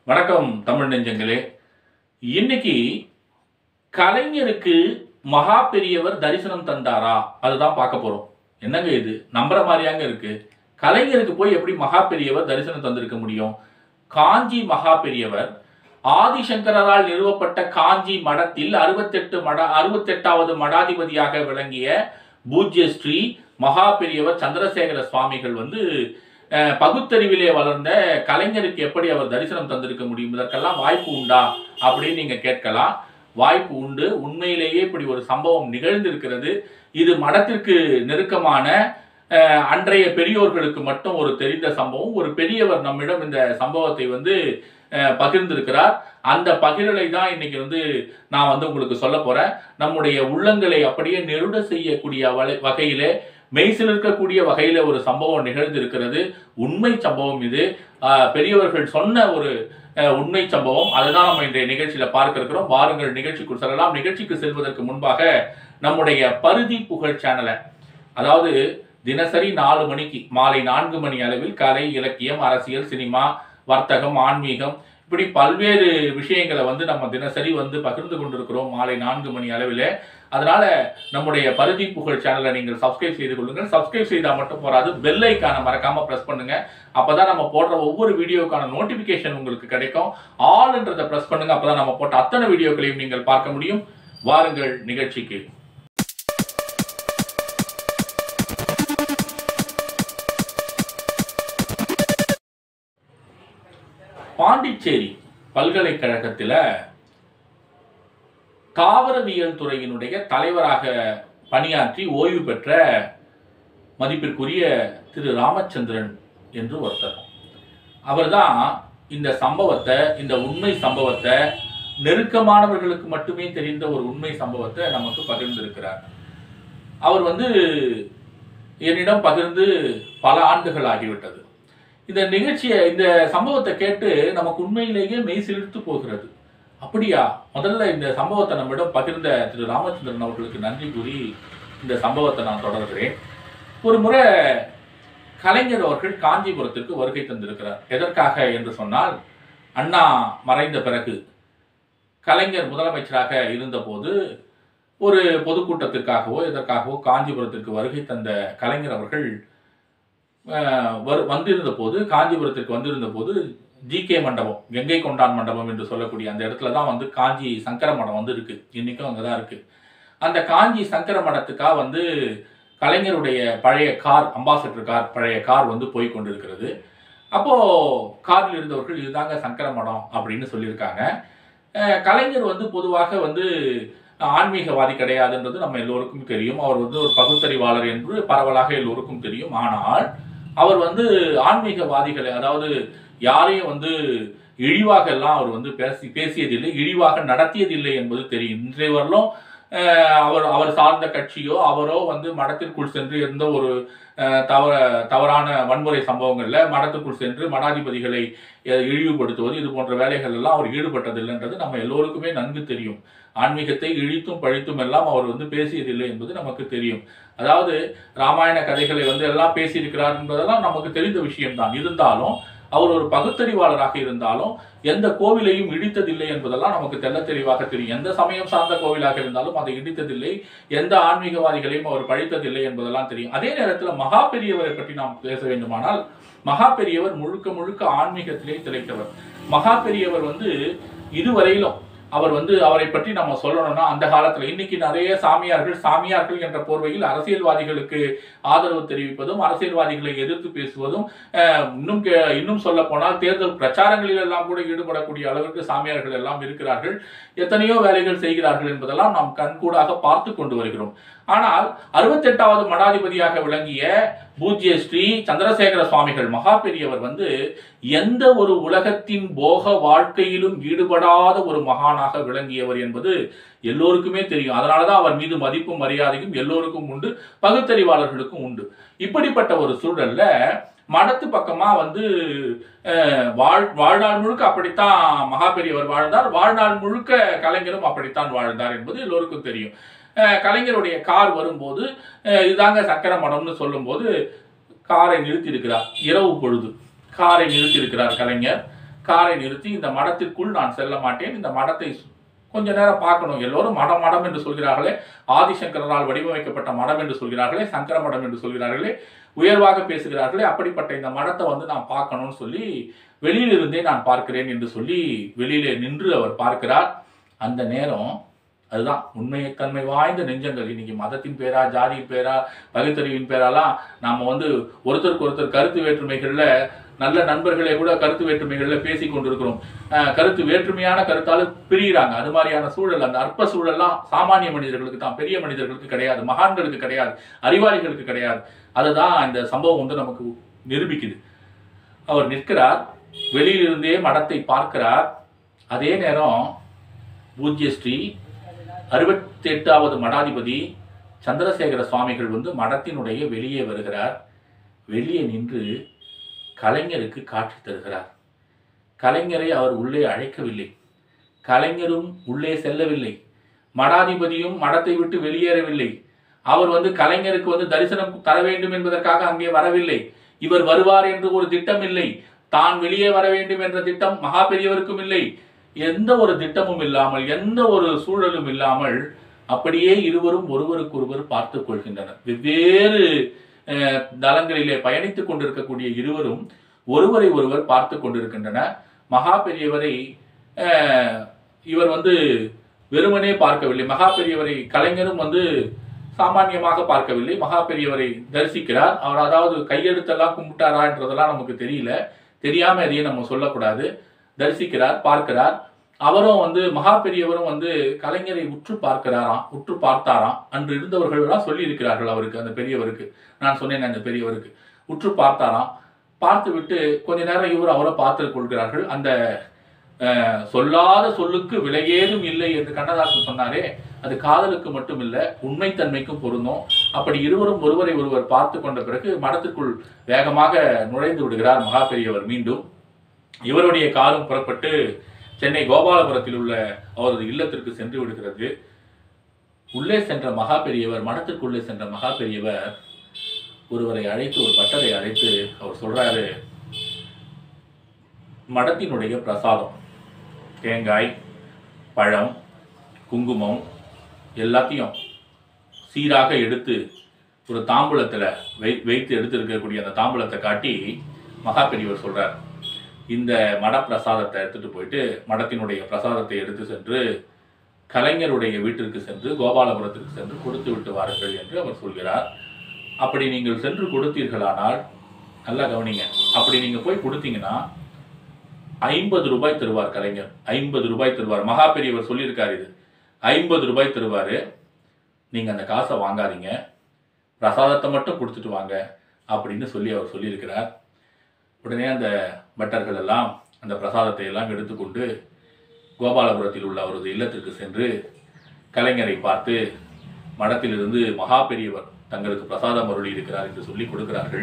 வணக்கம் தமிழ் நெஞ்சங்களே இன்னைக்கு கலைஞருக்கு மகா பெரியவர் தரிசனம் தந்தாரா அதுதான் பார்க்க போறோம் என்னங்க இது நம்புற மாதிரியாங்க இருக்கு கலைஞருக்கு போய் எப்படி மகா பெரியவர் தரிசனம் தந்திருக்க முடியும் காஞ்சி மகா பெரியவர் ஆதிசங்கரால் நிறுவப்பட்ட காஞ்சி மடத்தில் அறுபத்தெட்டு மட அறுபத்தெட்டாவது மடாதிபதியாக விளங்கிய பூஜ்ய ஸ்ரீ மகா பெரியவர் சந்திரசேகர சுவாமிகள் வந்து அஹ், பகுத்தறிவிலே வளர்ந்த கலைஞருக்கு எப்படி அவர் தரிசனம் தந்திருக்க முடியும் இதற்கெல்லாம் வாய்ப்பு உண்டா அப்படின்னு நீங்க கேட்கலாம் வாய்ப்பு உண்டு உண்மையிலேயே இப்படி ஒரு சம்பவம் நிகழ்ந்திருக்கிறது இது மடத்திற்கு நெருக்கமான அஹ், அன்றைய பெரியோர்களுக்கு மட்டும் ஒரு தெரிந்த சம்பவம் ஒரு பெரியவர் நம்மிடம் இந்த சம்பவத்தை வந்து அஹ், பகிர்ந்திருக்கிறார் அந்த பகிரலை தான் இன்னைக்கு வந்து நான் வந்து உங்களுக்கு சொல்ல போறேன் நம்முடைய உள்ளங்களை அப்படியே நெருட செய்யக்கூடிய வலை- வகையிலே மெய்சிலிருக்கக்கூடிய வகையில ஒரு சம்பவம் நிகழ்ந்திருக்கிறது உண்மை சம்பவம் இது ஆஹ், பெரியவர்கள் சொன்ன ஒரு அஹ், உண்மை சம்பவம் அதுதான் நம்ம இன்றைய நிகழ்ச்சியில பார்க்க இருக்கிறோம் வாருங்கள் நிகழ்ச்சிக்கு செல்லலாம் நிகழ்ச்சிக்கு செல்வதற்கு முன்பாக நம்முடைய பருதி புகழ் சேனலை அதாவது தினசரி நாலு மணிக்கு மாலை நான்கு மணி அளவில் கலை இலக்கியம் அரசியல் சினிமா வர்த்தகம் ஆன்மீகம் இப்படி பல்வேறு விஷயங்களை வந்து நம்ம தினசரி வந்து பகிர்ந்து கொண்டிருக்கிறோம் மாலை நான்கு மணி அளவில் அதனால நம்முடைய பருதி புகழ் சேனலை நீங்கள் சப்ஸ்கிரைப் செய்து கொள்ளுங்கள் சப்ஸ்கிரைப் செய்தால் மட்டும் போராது பெல் ஐக்கான மறக்காம பிரஸ் பண்ணுங்க அப்பதான் நம்ம போடுற ஒவ்வொரு வீடியோக்கான நோட்டிபிகேஷன் உங்களுக்கு கிடைக்கும் ஆல்ன்றதை பிரஸ் பண்ணுங்க அப்பதான் நம்ம போட்ட அத்தனை வீடியோக்களையும் நீங்கள் பார்க்க முடியும் வாருங்கள் நிகழ்ச்சிக்கு பாண்டிச்சேரி பல்கலைக்கழகத்தில் தாவரவியல் துறையினுடைய தலைவராக பணியாற்றி ஓய்வு பெற்ற மதிப்பிற்குரிய திரு ராமச்சந்திரன் என்று ஒருத்தர் அவர்தான் இந்த சம்பவத்தை இந்த உண்மை சம்பவத்தை நெருக்கமானவர்களுக்கு மட்டுமே தெரிந்த ஒரு உண்மை சம்பவத்தை நமக்கு பகிர்ந்திருக்கிறார் அவர் வந்து என்னிடம் பகிர்ந்து பல ஆண்டுகள் ஆகிவிட்டது இந்த நிகழ்ச்சியை இந்த சம்பவத்தை கேட்டு நமக்கு உண்மையிலேயே மெய் சிலிர்த்து போகிறது அப்படியா முதல்ல இந்த சம்பவத்தை நம்மிடம் பகிர்ந்த திரு ராமச்சந்திரன் அவர்களுக்கு நன்றி கூறி இந்த சம்பவத்தை நான் தொடர்கிறேன் ஒரு முறை கலைஞர் அவர்கள் காஞ்சிபுரத்திற்கு வருகை தந்திருக்கிறார் எதற்காக என்று சொன்னால் அண்ணா மறைந்த பிறகு கலைஞர் முதலமைச்சராக இருந்தபோது ஒரு பொதுக்கூட்டத்திற்காகவோ எதற்காகவோ காஞ்சிபுரத்திற்கு வருகை தந்த கலைஞர் அவர்கள் அஹ், வரு வந்திருந்த போது காஞ்சிபுரத்திற்கு வந்திருந்த போது ஜி கே மண்டபம் கங்கை கொண்டான் மண்டபம் என்று சொல்லக்கூடிய அந்த இடத்துல தான் வந்து காஞ்சி சங்கர மடம் வந்து இருக்கு இன்னைக்கும் அங்கே தான் இருக்கு அந்த காஞ்சி சங்கர மடத்துக்காக வந்து கலைஞருடைய பழைய கார் அம்பாசடர் கார் பழைய கார் வந்து போய் கொண்டிருக்கிறது அப்போ காரில் இருந்தவர்கள் இதுதாங்க சங்கர மடம் அப்படின்னு சொல்லியிருக்காங்க அஹ், கலைஞர் வந்து பொதுவாக வந்து ஆன்மீகவாதி கிடையாதுன்றது நம்ம எல்லோருக்கும் தெரியும் அவர் வந்து ஒரு பகுத்தறிவாளர் என்று பரவலாக எல்லோருக்கும் தெரியும் ஆனால் அவர் வந்து ஆன்மீகவாதிகளை அதாவது யாரையும் வந்து இழிவாக எல்லாம் அவர் வந்து பேசி பேசியதில்லை இழிவாக நடத்தியதில்லை என்பது தெரியும் இன்றைய வரலும் அஹ், அவர் அவர் சார்ந்த கட்சியோ அவரோ வந்து மடத்திற்குள் சென்று எந்த ஒரு அஹ், தவற தவறான வன்முறை சம்பவங்கள்ல மடத்துக்குள் சென்று மடாதிபதிகளை அஹ், இழிவுபடுத்துவது இது போன்ற வேலைகள் எல்லாம் அவர் ஈடுபட்டதில்லைன்றது நம்ம எல்லோருக்குமே நன்கு தெரியும் ஆன்மீகத்தை இழித்தும் பழித்தும் எல்லாம் அவர் வந்து பேசியதில்லை என்பது நமக்கு தெரியும் அதாவது ராமாயண கதைகளை வந்து எல்லாம் பேசியிருக்கிறார் என்பதெல்லாம் நமக்கு தெரிந்த விஷயம்தான் இருந்தாலும் அவர் ஒரு பகுத்தறிவாளராக இருந்தாலும் எந்த கோவிலையும் இடித்ததில்லை என்பதெல்லாம் நமக்கு தெள்ள தெளிவாக தெரியும் எந்த சமயம் சார்ந்த கோவிலாக இருந்தாலும் அதை இடித்ததில்லை எந்த ஆன்மீகவாதிகளையும் அவர் பழித்ததில்லை என்பதெல்லாம் தெரியும் அதே நேரத்தில் மகா பெரியவரை பற்றி நாம் பேச வேண்டுமானால் மகா பெரியவர் முழுக்க முழுக்க ஆன்மீகத்திலே திளைத்தவர் மகா பெரியவர் வந்து இதுவரையிலும் அவர் வந்து அவரை பற்றி நம்ம சொல்லணும்னா அந்த காலத்துல இன்னைக்கு நிறைய சாமியார்கள் சாமியார்கள் என்ற போர்வையில் அரசியல்வாதிகளுக்கு ஆதரவு தெரிவிப்பதும் அரசியல்வாதிகளை எதிர்த்து பேசுவதும் அஹ், இன்னும் கே- இன்னும் சொல்ல போனால் தேர்தல் பிரச்சாரங்களில் எல்லாம் கூட ஈடுபடக்கூடிய அளவிற்கு சாமியார்கள் எல்லாம் இருக்கிறார்கள் எத்தனையோ வேலைகள் செய்கிறார்கள் என்பதெல்லாம் நாம் கண்கூடாக பார்த்து கொண்டு வருகிறோம் ஆனால் அறுபத்தெட்டாவது மடாதிபதியாக விளங்கிய பூஜ்ய ஸ்ரீ சந்திரசேகர சுவாமிகள் மகா பெரியவர் வந்து எந்த ஒரு உலகத்தின் போக வாழ்க்கையிலும் ஈடுபடாத ஒரு மகானாக விளங்கியவர் என்பது எல்லோருக்குமே தெரியும் அதனாலதான் அவர் மீது மதிப்பும் மரியாதையும் எல்லோருக்கும் உண்டு பகுத்தறிவாளர்களுக்கும் உண்டு இப்படிப்பட்ட ஒரு சூழல்ல மடத்து பக்கமா வந்து அஹ், வாழ் வாழ்நாள் முழுக்க அப்படித்தான் மகா பெரியவர் வாழ்ந்தார் வாழ்நாள் முழுக்க கலைஞரும் அப்படித்தான் வாழ்ந்தார் என்பது எல்லோருக்கும் தெரியும் அஹ், கலைஞருடைய கார் வரும்போது அஹ், இதுதாங்க சக்கர மடம்னு சொல்லும்போது காரை நிறுத்தி இருக்கிறார் இரவு பொழுது காரை நிறுத்தி இருக்கிறார் கலைஞர் காரை நிறுத்தி இந்த மடத்திற்குள் நான் செல்ல மாட்டேன் இந்த மடத்தை சு- கொஞ்ச நேரம் பார்க்கணும் எல்லோரும் மடம் மடம் என்று சொல்கிறார்களே ஆதிசங்கரனால் வடிவமைக்கப்பட்ட மடம் என்று சொல்கிறார்களே சங்கர மடம் என்று சொல்கிறார்களே உயர்வாக பேசுகிறார்களே அப்படிப்பட்ட இந்த மடத்தை வந்து நான் பார்க்கணும்னு சொல்லி வெளியிலிருந்தே நான் பார்க்கிறேன் என்று சொல்லி வெளியிலே நின்று அவர் பார்க்கிறார் அந்த நேரம் அதுதான் உண்மைத்தன்மை வாய்ந்த நெஞ்சங்கள் இன்னைக்கு மதத்தின் பேரா ஜாதியின் பேரா பகுத்தறிவின் பேராலாம் நாம வந்து ஒருத்தருக்கு ஒருத்தர் கருத்து வேற்றுமைகள்ல நல்ல நண்பர்களே கூட கருத்து வேற்றுமைகள்ல பேசி கொண்டிருக்கிறோம் அஹ் கருத்து வேற்றுமையான கருத்தால பிரியிறாங்க அது மாதிரியான சூழல் அந்த அற்ப சூழல்லாம் சாமானிய மனிதர்களுக்கு தான் பெரிய மனிதர்களுக்கு கிடையாது மகான்களுக்கு கிடையாது அறிவாளிகளுக்கு கிடையாது அதுதான் இந்த சம்பவம் வந்து நமக்கு நிரூபிக்குது அவர் நிற்கிறார் வெளியிலிருந்தே மடத்தை பார்க்கிறார் அதே நேரம் பூஜ்ய ஸ்ரீ அறுபத்தி எட்டாவது மடாதிபதி சந்திரசேகர சுவாமிகள் வந்து மடத்தினுடைய வெளியே வருகிறார் வெளியே நின்று கலைஞருக்கு காட்சி தருகிறார் கலைஞரை அவர் உள்ளே அழைக்கவில்லை கலைஞரும் உள்ளே செல்லவில்லை மடாதிபதியும் மடத்தை விட்டு வெளியேறவில்லை அவர் வந்து கலைஞருக்கு வந்து தரிசனம் தர வேண்டும் என்பதற்காக அங்கே வரவில்லை இவர் வருவார் என்று ஒரு திட்டம் இல்லை தான் வெளியே வர வேண்டும் என்ற திட்டம் மகா பெரியவருக்கும் இல்லை எந்த ஒரு திட்டமும் இல்லாமல் எந்த ஒரு சூழலும் இல்லாமல் அப்படியே இருவரும் ஒருவருக்கொருவர் பார்த்து கொள்கின்றனர் வெவ்வேறு அஹ், தளங்களிலே பயணித்துக் கொண்டிருக்கக்கூடிய இருவரும் ஒருவரை ஒருவர் பார்த்து கொண்டிருக்கின்றனர் மகா பெரியவரை அஹ், இவர் வந்து வெறுமனே பார்க்கவில்லை மகா பெரியவரை கலைஞரும் வந்து சாமானியமாக பார்க்கவில்லை மகா பெரியவரை தரிசிக்கிறார் அவர் அதாவது கையெழுத்தெல்லாம் கும்பிட்டாரான்றதெல்லாம் நமக்கு தெரியல தெரியாம எதையும் நம்ம சொல்லக்கூடாது தரிசிக்கிறார் பார்க்கிறார் அவரும் வந்து மகா பெரியவரும் வந்து கலைஞரை உற்று பார்க்கிறாராம் உற்று பார்த்தாராம் அன்று இருந்தவர்கள் எல்லாம் சொல்லி இருக்கிறார்கள் அவருக்கு அந்த பெரியவருக்கு நான் சொன்னேன் அந்த பெரியவருக்கு உற்று பார்த்தாராம் பார்த்து விட்டு கொஞ்ச நேரம் இவர் அவரை பார்த்து கொள்கிறார்கள் அந்த அஹ், சொல்லாத சொல்லுக்கு விலையேதும் இல்லை என்று கண்ணதாசன் சொன்னாரே அது காதலுக்கு மட்டும் இல்ல உண்மைத்தன்மைக்கும் பொருந்தும் அப்படி இருவரும் ஒருவரை ஒருவர் பார்த்து கொண்ட பிறகு மடத்துக்குள் வேகமாக நுழைந்து விடுகிறார் மகா பெரியவர் மீண்டும் இவருடைய காரும் புறப்பட்டு சென்னை கோபாலபுரத்தில் உள்ள அவரது இல்லத்திற்கு சென்று விடுகிறது உள்ளே சென்ற மகா பெரியவர் மடத்திற்குள்ளே சென்ற மகா பெரியவர் ஒருவரை அழைத்து ஒரு பட்டரை அழைத்து அவர் சொல்றாரு மடத்தினுடைய பிரசாதம் தேங்காய் பழம் குங்குமம் எல்லாத்தையும் சீராக எடுத்து ஒரு தாம்பூலத்தில் வை வைத்து எடுத்து இருக்கக்கூடிய அந்த தாம்பூலத்தை காட்டி மகா பெரியவர் சொல்றார் இந்த மட பிரசாதத்தை எடுத்துட்டு போயிட்டு மடத்தினுடைய பிரசாதத்தை எடுத்து சென்று கலைஞருடைய வீட்டிற்கு சென்று கோபாலபுரத்திற்கு சென்று கொடுத்து விட்டு வாருங்கள் என்று அவர் சொல்கிறார் அப்படி நீங்கள் சென்று கொடுத்தீர்களானால் நல்லா கவனிங்க அப்படி நீங்க போய் கொடுத்தீங்கன்னா ஐம்பது ரூபாய் தருவார் கலைஞர் ஐம்பது ரூபாய் தருவார் மகா பெரியவர் சொல்லியிருக்காரு இது ஐம்பது ரூபாய் தருவார் நீங்கள் அந்த காசை வாங்காதீங்க பிரசாதத்தை மட்டும் கொடுத்துட்டு வாங்க அப்படின்னு சொல்லி அவர் சொல்லியிருக்கிறார் உடனே அந்த பட்டர்கள் எல்லாம் அந்த பிரசாதத்தை எல்லாம் எடுத்துக்கொண்டு கோபாலபுரத்தில் உள்ள அவரது இல்லத்திற்கு சென்று கலைஞரை பார்த்து மடத்திலிருந்து மகா பெரியவர் தங்களுக்கு பிரசாதம் அருளி இருக்கிறார் என்று சொல்லி கொடுக்கிறார்கள்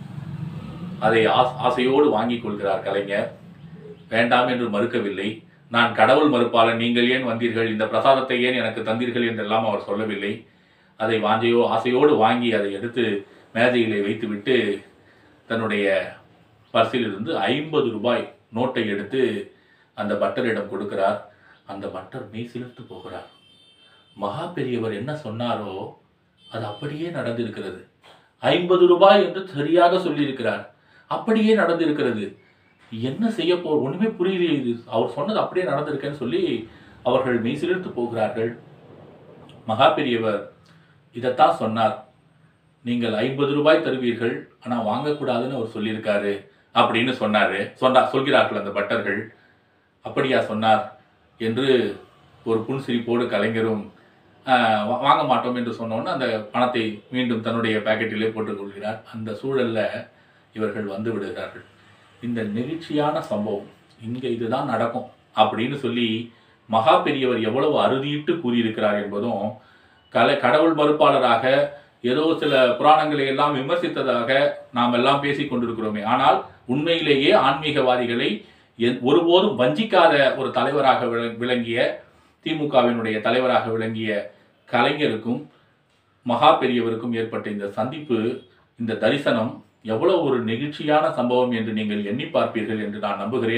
அதை ஆஸ் ஆசையோடு வாங்கிக் கொள்கிறார் கலைஞர் வேண்டாம் என்று மறுக்கவில்லை நான் கடவுள் மறுப்பாளன் நீங்கள் ஏன் வந்தீர்கள் இந்த பிரசாதத்தை ஏன் எனக்கு தந்தீர்கள் என்றெல்லாம் அவர் சொல்லவில்லை அதை வாஞ்சையோ ஆசையோடு வாங்கி அதை எடுத்து மேஜையிலே வைத்துவிட்டு தன்னுடைய பர்சிலிருந்து ஐம்பது ரூபாய் நோட்டை எடுத்து அந்த பட்டரிடம் கொடுக்கிறார் அந்த பட்டர் மெய் சிலிர்த்து போகிறார் மகா பெரியவர் என்ன சொன்னாரோ அது அப்படியே நடந்திருக்கிறது ஐம்பது ரூபாய் என்று சரியாக சொல்லியிருக்கிறார் அப்படியே நடந்திருக்கிறது என்ன செய்ய போ ஒண்ணுமே புரியலையே இது அவர் சொன்னது அப்படியே நடந்திருக்கேன்னு சொல்லி அவர்கள் மெய்சிலிர்த்து போகிறார்கள் மகா பெரியவர் இதைத்தான் சொன்னார் நீங்கள் ஐம்பது ரூபாய் தருவீர்கள் ஆனா வாங்கக்கூடாதுன்னு அவர் சொல்லியிருக்காரு அப்படின்னு சொன்னாரு சொன்னார் சொல்கிறார்கள் அந்த பட்டர்கள் அப்படியா சொன்னார் என்று ஒரு புன்சிரிப்போடு கலைஞரும் ஆஹ், வா- வாங்க மாட்டோம் என்று சொன்னோன்னு அந்த பணத்தை மீண்டும் தன்னுடைய பாக்கெட்டிலே போட்டுக் கொள்கிறார் அந்த சூழல்ல இவர்கள் வந்து விடுகிறார்கள் இந்த நெகிழ்ச்சியான சம்பவம் இங்க இதுதான் நடக்கும் அப்படின்னு சொல்லி மகா பெரியவர் எவ்வளவு அறுதியிட்டு கூறியிருக்கிறார் என்பதும் கலை கடவுள் மறுப்பாளராக ஏதோ சில புராணங்களை எல்லாம் விமர்சித்ததாக நாம் எல்லாம் பேசிக் கொண்டிருக்கிறோமே ஆனால் உண்மையிலேயே ஆன்மீகவாதிகளை எந்- ஒருபோதும் வஞ்சிக்காத ஒரு தலைவராக விள- விளங்கிய திமுகவினுடைய தலைவராக விளங்கிய கலைஞருக்கும் மகா பெரியவருக்கும் ஏற்பட்ட இந்த சந்திப்பு இந்த தரிசனம் எவ்வளவு ஒரு நெகிழ்ச்சியான சம்பவம் என்று நீங்கள் எண்ணி பார்ப்பீர்கள் என்று நான் நம்புகிறேன்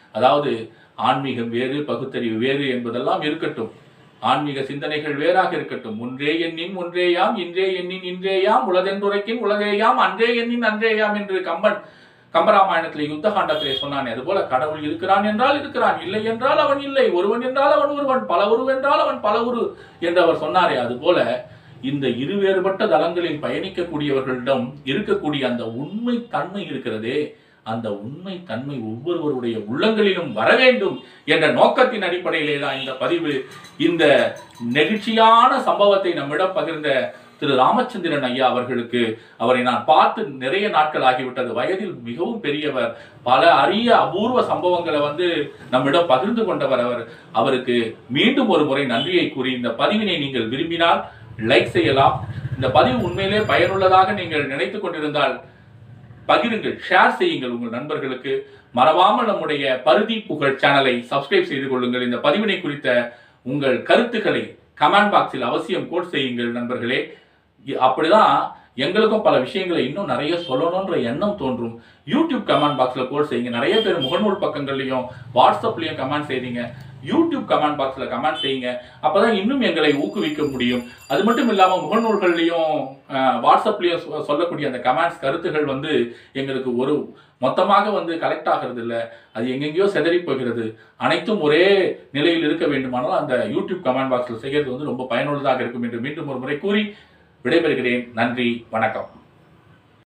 அதாவது ஆன்மீகம் வேறு பகுத்தறிவு வேறு என்பதெல்லாம் இருக்கட்டும் ஆன்மீக சிந்தனைகள் வேறாக இருக்கட்டும் ஒன்றே எண்ணின் ஒன்றேயாம் இன்றே எண்ணின் இன்றேயாம் உலதென்றுரைக்கின் உலகேயாம் அன்றே எண்ணின் அன்றேயாம் என்று கம்பன் கம்பராமாயணத்திலே யுத்த காண்டத்திலே சொன்னானே அதுபோல கடவுள் இருக்கிறான் என்றால் இருக்கிறான் இல்லை என்றால் அவன் இல்லை ஒருவன் என்றால் அவன் ஒருவன் பல உருவென்றால் அவன் பல உரு என்று அவர் சொன்னாரே அதுபோல இந்த இருவேறுபட்ட தளங்களில் பயணிக்கக்கூடியவர்களிடம் இருக்கக்கூடிய அந்த உண்மை தன்மை இருக்கிறதே அந்த உண்மை தன்மை ஒவ்வொருவருடைய உள்ளங்களிலும் வர வேண்டும் என்ற நோக்கத்தின் அடிப்படையிலே தான் இந்த பதிவு இந்த நெகிழ்ச்சியான சம்பவத்தை நம்மிடம் பகிர்ந்த திரு ராமச்சந்திரன் ஐயா அவர்களுக்கு அவரை நான் பார்த்து நிறைய நாட்கள் ஆகிவிட்டது வயதில் மிகவும் பெரியவர் பல அரிய அபூர்வ சம்பவங்களை வந்து நம்மிடம் பகிர்ந்து கொண்டவர் அவர் அவருக்கு மீண்டும் ஒரு முறை நன்றியை கூறி இந்த பதிவினை நீங்கள் விரும்பினால் லைக் செய்யலாம் இந்த பதிவு உண்மையிலே பயனுள்ளதாக நீங்கள் நினைத்துக் கொண்டிருந்தால் பகிருங்கள் ஷேர் செய்யுங்கள் உங்கள் நண்பர்களுக்கு மறவாமல் நம்முடைய பருதி புகழ் சேனலை சப்ஸ்கிரைப் செய்து கொள்ளுங்கள் இந்த பதிவினை குறித்த உங்கள் கருத்துக்களை கமெண்ட் பாக்ஸில் அவசியம் கோட் செய்யுங்கள் நண்பர்களே இ- அப்படிதான் எங்களுக்கும் பல விஷயங்களை இன்னும் நிறைய சொல்லணுன்ற எண்ணம் தோன்றும் யூடியூப் கமெண்ட் பாக்ஸில் கோட் செய்யுங்க நிறைய பேர் முகநூல் பக்கங்கள்லையும் வாட்ஸ்அப்லையும் கமெண்ட் செய்றீங்க யூடியூப் கமெண்ட் பாக்ஸில் கமெண்ட் செய்யுங்க அப்பதான் இன்னும் எங்களை ஊக்குவிக்க முடியும் அது மட்டும் இல்லாமல் முகநூல்கள்லையும் அஹ், வாட்ஸ்அப்லையும் சொ- சொல்லக்கூடிய அந்த கமெண்ட்ஸ் கருத்துகள் வந்து எங்களுக்கு ஒரு மொத்தமாக வந்து கலெக்ட் ஆகிறது இல்லை அது எங்கெங்கேயோ சிதறி போகிறது அனைத்தும் ஒரே நிலையில் இருக்க வேண்டுமானால் அந்த யூடியூப் கமெண்ட் பாக்ஸில் செய்கிறது வந்து ரொம்ப பயனுள்ளதாக இருக்கும் என்று மீண்டும் ஒரு முறை கூறி விடைபெறுகிறேன் நன்றி வணக்கம்